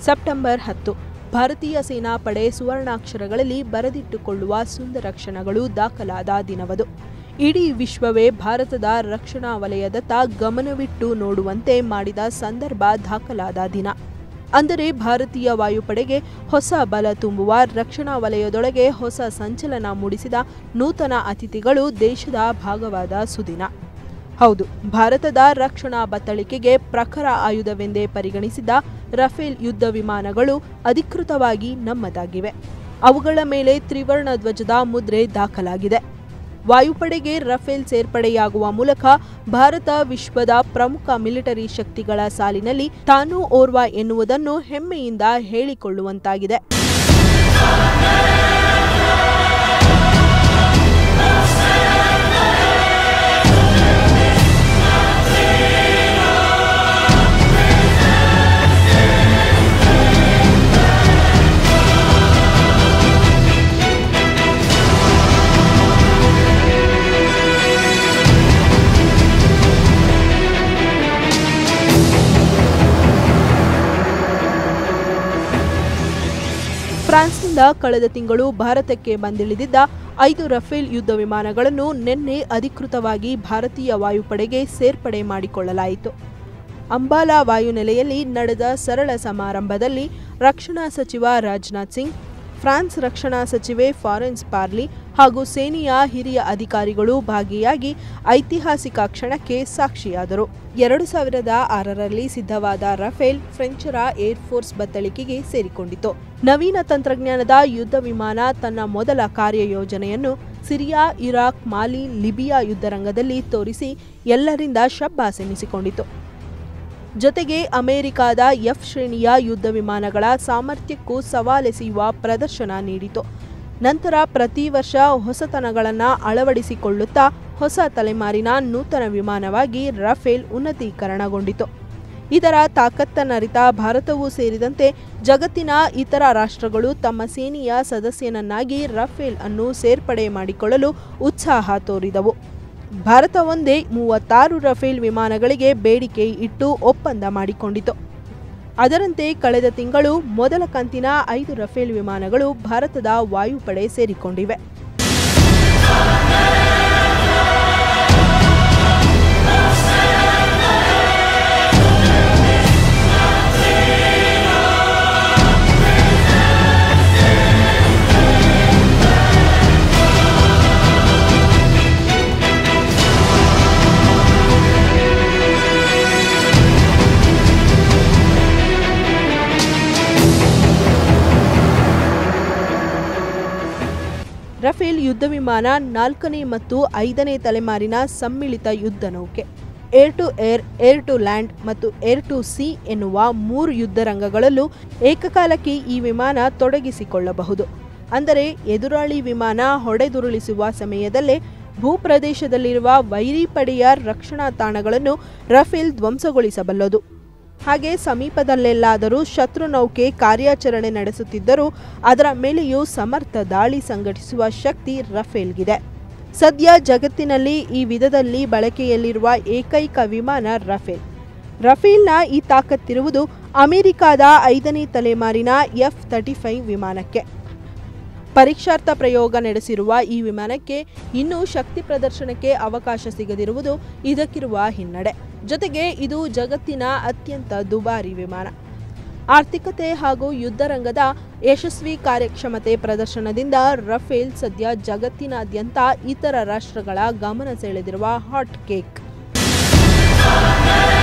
September ಹತ್ತು ಭಾರತೀಯ ಸೇನಾಪಡೆ ಸುವರ್ಣಾಕ್ಷರಗಳಲ್ಲಿ ಬರೆದಿಟ್ಟುಕೊಳ್ಳುವ ಸುಂದರ ಕ್ಷಣಗಳು ದಾಖಲಾದ ದಿನವದು ಇಡೀ ವಿಶ್ವವೇ ಭಾರತದ ರಕ್ಷಣಾ ವಲಯದತ್ತ ಗಮನವಿಟ್ಟು ನೋಡುವಂತೆ ಮಾಡಿದ ಸಂದರ್ಭ ದಾಖಲಾದ ದಿನ ಅಂದರೆ ಭಾರತೀಯ ವಾಯುಪಡೆಗೆ ಹೊಸ ಬಲ ತುಂಬುವ ರಕ್ಷಣಾ ವಲಯದೊಳಗೆ ಹೊಸ ಸಂಚಲನ ಮೂಡಿಸಿದ ನೂತನ ಅತಿಥಿಗಳು ದೇಶದ ಭಾಗವಾದ ಸುದಿನ ಹೌದು ಭಾರತದ ರಕ್ಷಣಾ ಬತ್ತಳಿಕೆಗೆ ಪ್ರಖರ ಆಯುಧವೆಂದೇ ಪರಿಗಣಿಸಿದ ರಫೇಲ್ ಯುದ್ಧ ವಿಮಾನಗಳು ಅಧಿಕೃತವಾಗಿ ನಮ್ಮದಾಗಿವೆ ಅವುಗಳ ಮೇಲೆ ತ್ರಿವರ್ಣ ಧ್ವಜದ ಮುದ್ರೆ ದಾಖಲಾಗಿದೆ ವಾಯುಪಡೆಗೆ ರಫೇಲ್ ಸೇರ್ಪಡೆಯಾಗುವ ಮೂಲಕ ಭಾರತ ವಿಶ್ವದ ಪ್ರಮುಖ ಮಿಲಿಟರಿ ಶಕ್ತಿಗಳ ಸಾಲಿನಲ್ಲಿ ತಾನೂ ಓರ್ವ ಎನ್ನುವುದನ್ನು ಹೆಮ್ಮೆಯಿಂದ ಹೇಳಿಕೊಳ್ಳುವಂತಾಗಿದೆ ಫ್ರಾನ್ಸ್ನಿಂದ ಕಳೆದ ತಿಂಗಳು ಭಾರತಕ್ಕೆ ಬಂದಿಳಿದಿದ್ದ ಐದು ರಫೇಲ್ ಯುದ್ಧ ವಿಮಾನಗಳನ್ನು ನಿನ್ನೆ ಅಧಿಕೃತವಾಗಿ ಭಾರತೀಯ ವಾಯುಪಡೆಗೆ ಸೇರ್ಪಡೆ ಮಾಡಿಕೊಳ್ಳಲಾಯಿತು ಅಂಬಾಲಾ ವಾಯುನೆಲೆಯಲ್ಲಿ ನಡೆದ ಸರಳ ಸಮಾರಂಭದಲ್ಲಿ ರಕ್ಷಣಾ ಸಚಿವ ರಾಜನಾಥ್ ಸಿಂಗ್ ಫ್ರಾನ್ಸ್ ರಕ್ಷಣಾ ಸಚಿವೆ ಫಾರೆನ್ಸ್ ಪಾರ್ಲಿ ಹಾಗೂ ಸೇನೆಯ ಹಿರಿಯ ಅಧಿಕಾರಿಗಳು ಭಾಗಿಯಾಗಿ ಐತಿಹಾಸಿಕ ಕ್ಷಣಕ್ಕೆ ಸಾಕ್ಷಿಯಾದರು ಎರಡು ಸಾವಿರದ ಆರರಲ್ಲಿ ಸಿದ್ಧವಾದ ರಫೇಲ್ ಫ್ರೆಂಚರ ಏರ್ಫೋರ್ಸ್ ಬತ್ತಳಿಕೆಗೆ ಸೇರಿಕೊಂಡಿತು ನವೀನ ತಂತ್ರಜ್ಞಾನದ ಯುದ್ಧ ವಿಮಾನ ತನ್ನ ಮೊದಲ ಕಾರ್ಯಯೋಜನೆಯನ್ನು ಸಿರಿಯಾ ಇರಾಕ್ ಮಾಲಿ ಲಿಬಿಯಾ ಯುದ್ಧರಂಗದಲ್ಲಿ ತೋರಿಸಿ ಎಲ್ಲರಿಂದ ಶಬ್ಬಾಸ್ ಎನಿಸಿಕೊಂಡಿತು ಜೊತೆಗೆ ಅಮೆರಿಕಾದ ಎಫ್ ಶ್ರೇಣಿಯ ಯುದ್ಧ ವಿಮಾನಗಳ ಸಾಮರ್ಥ್ಯಕ್ಕೂ ಸವಾಲೆಸೆಯುವ ಪ್ರದರ್ಶನ ನೀಡಿತು ನಂತರ ಪ್ರತಿ ವರ್ಷ ಹೊಸತನಗಳನ್ನು ಅಳವಡಿಸಿಕೊಳ್ಳುತ್ತಾ ಹೊಸ ತಲೆಮಾರಿನ ನೂತನ ವಿಮಾನವಾಗಿ ರಫೇಲ್ ಉನ್ನತೀಕರಣಗೊಂಡಿತು ಇದರ ತಾಕತ್ತನ್ನರಿತ ಭಾರತವೂ ಸೇರಿದಂತೆ ಜಗತ್ತಿನ ಇತರ ರಾಷ್ಟ್ರಗಳು ತಮ್ಮ ಸೇನೆಯ ಸದಸ್ಯನನ್ನಾಗಿ ರಫೇಲ್ ಅನ್ನು ಸೇರ್ಪಡೆ ಮಾಡಿಕೊಳ್ಳಲು ಉತ್ಸಾಹ ತೋರಿದವು ಭಾರತ ಒಂದೇ ಮೂವತ್ತಾರು ರಫೇಲ್ ವಿಮಾನಗಳಿಗೆ ಬೇಡಿಕೆ ಇಟ್ಟು ಒಪ್ಪಂದ ಮಾಡಿಕೊಂಡಿತು ಅದರಂತೆ ಕಳೆದ ತಿಂಗಳು ಮೊದಲ ಕಂತಿನ ಐದು ರಫೇಲ್ ವಿಮಾನಗಳು ಭಾರತದ ವಾಯುಪಡೆ ಸೇರಿಕೊಂಡಿವೆ ರಫೇಲ್ ಯುದ್ಧ ವಿಮಾನ ನಾಲ್ಕನೇ ಮತ್ತು ಐದನೇ ತಲೆಮಾರಿನ ಸಮ್ಮಿಳಿತ ಯುದ್ಧ ನೌಕೆ air to air air to land ಮತ್ತು ಏರ್ ಟು ಸಿ ಎನ್ನುವ ಮೂರು ಯುದ್ಧ ರಂಗಗಳಲ್ಲೂ ಏಕಕಾಲಕ್ಕೆ ಈ ವಿಮಾನ ತೊಡಗಿಸಿಕೊಳ್ಳಬಹುದು ಅಂದರೆ ಎದುರಾಳಿ ವಿಮಾನ ಹೊಡೆದುರುಳಿಸುವ ಸಮಯದಲ್ಲೇ ಭೂಪ್ರದೇಶದಲ್ಲಿರುವ ವೈರಿ ಪಡೆಯ ರಕ್ಷಣಾ ತಾಣಗಳನ್ನು ರಫೇಲ್ ಧ್ವಂಸಗೊಳಿಸಬಲ್ಲದು ಹಾಗೆ ಸಮೀಪದಲ್ಲೆಲ್ಲಾದರೂ ಶತ್ರು ನೌಕೆ ಕಾರ್ಯಾಚರಣೆ ನಡೆಸುತ್ತಿದ್ದರೂ ಅದರ ಮೇಲೆಯೂ ಸಮರ್ಥ ದಾಳಿ ಸಂಘಟಿಸುವ ಶಕ್ತಿ ರಫೇಲ್ಗಿದೆ ಸದ್ಯ ಜಗತ್ತಿನಲ್ಲಿ ಈ ವಿಧದಲ್ಲಿ ಬಳಕೆಯಲ್ಲಿರುವ ಏಕೈಕ ವಿಮಾನ ರಫೇಲ್ ರಫೇಲ್ನ ಈ ತಾಕತ್ತಿರುವುದು ಅಮೆರಿಕಾದ ಐದನೇ ತಲೆಮಾರಿನ ಎಫ್ ತರ್ಟಿ ಫೈವ್ ವಿಮಾನಕ್ಕೆ ಪರೀಕ್ಷಾರ್ಥ ಪ್ರಯೋಗ ನಡೆಸಿರುವ ಈ ವಿಮಾನಕ್ಕೆ ಇನ್ನೂ ಶಕ್ತಿ ಪ್ರದರ್ಶನಕ್ಕೆ ಅವಕಾಶ ಸಿಗದಿರುವುದು ಇದಕ್ಕಿರುವ ಹಿನ್ನಡೆ ಜೊತೆಗೆ ಇದು ಜಗತ್ತಿನ ಅತ್ಯಂತ ದುಬಾರಿ ವಿಮಾನ ಆರ್ಥಿಕತೆ ಹಾಗೂ ಯುದ್ಧರಂಗದ ಯಶಸ್ವಿ ಕಾರ್ಯಕ್ಷಮತೆ ಪ್ರದರ್ಶನದಿಂದ ರಫೇಲ್ ಸದ್ಯ ಜಗತ್ತಿನಾದ್ಯಂತ ಇತರ ರಾಷ್ಟ್ರಗಳ ಗಮನ ಸೆಳೆದಿರುವ ಹಾಟ್ ಕೇಕ್